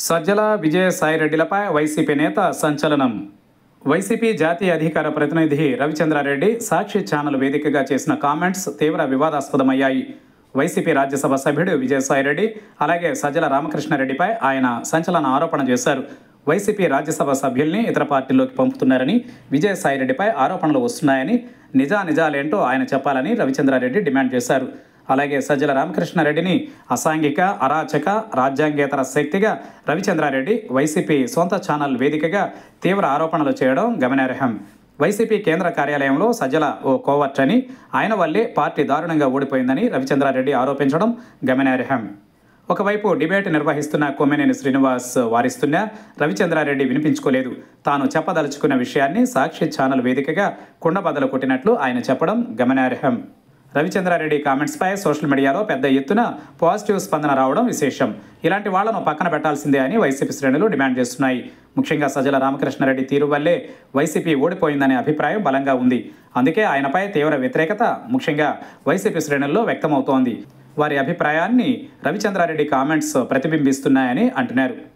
Sajjala విజయసాయిరెడ్డిలపై YCP నేత సంచలనం YCP జాతీయ అధికార ప్రతినిధి రవిచంద్రారెడ్డి సాక్షి ఛానల్ వేదికగా చేసిన కామెంట్స్ తీవ్ర వివాదాస్పదమయ్యాయి వైసీపీ రాజ్యసభ సభ్యుడు విజయసాయిరెడ్డి అలాగే సజ్జల రామకృష్ణారెడ్డిపై ఆయన సంచలన ఆరోపణ చేశారు వైసీపీ రాజ్యసభ సభ్యుల్ని ఇతర పార్టీల్లోకి పంపుతున్నారని విజయసాయిరెడ్డిపై ఆరోపణలు వస్తున్నాయని నిజా నిజాలేంటో ఆయన చెప్పాలని రవిచంద్రారెడ్డి డిమాండ్ చేశారు అలాగే సజ్జల రామకృష్ణారెడ్డిని అసాంఘిక అరాచక రాజ్యాంగేతర శక్తిగా రవిచంద్రారెడ్డి వైసీపీ సొంత ఛానల్ వేదికగా తీవ్ర ఆరోపణలు చేయడం గమనార్హం వైసీపీ కేంద్ర కార్యాలయంలో సజ్జల ఓ కోవర్ట్ అని ఆయన వల్లే పార్టీ దారుణంగా ఓడిపోయిందని రవిచంద్రారెడ్డి ఆరోపించడం గమనార్హం ఒకవైపు డిబేట్ నిర్వహిస్తున్న కొమ్మినేని శ్రీనివాస్ వారిస్తున్నా రవిచంద్రారెడ్డి వినిపించుకోలేదు తాను చెప్పదలుచుకున్న విషయాన్ని సాక్షి ఛానల్ వేదికగా కుండబద్దలు కొట్టినట్లు ఆయన చెప్పడం గమనార్హం రవిచంద్రారెడ్డి కామెంట్స్పై సోషల్ మీడియాలో పెద్ద ఎత్తున పాజిటివ్ స్పందన రావడం విశేషం ఇలాంటి వాళ్లను పక్కన పెట్టాల్సిందే అని వైసీపీ శ్రేణులు డిమాండ్ చేస్తున్నాయి ముఖ్యంగా సజ్జల రామకృష్ణారెడ్డి తీరు వల్లే వైసీపీ ఓడిపోయిందనే అభిప్రాయం బలంగా ఉంది అందుకే ఆయనపై తీవ్ర వ్యతిరేకత ముఖ్యంగా వైసీపీ శ్రేణుల్లో వ్యక్తమవుతోంది వారి అభిప్రాయాన్ని రవిచంద్రారెడ్డి కామెంట్స్ ప్రతిబింబిస్తున్నాయని అంటున్నారు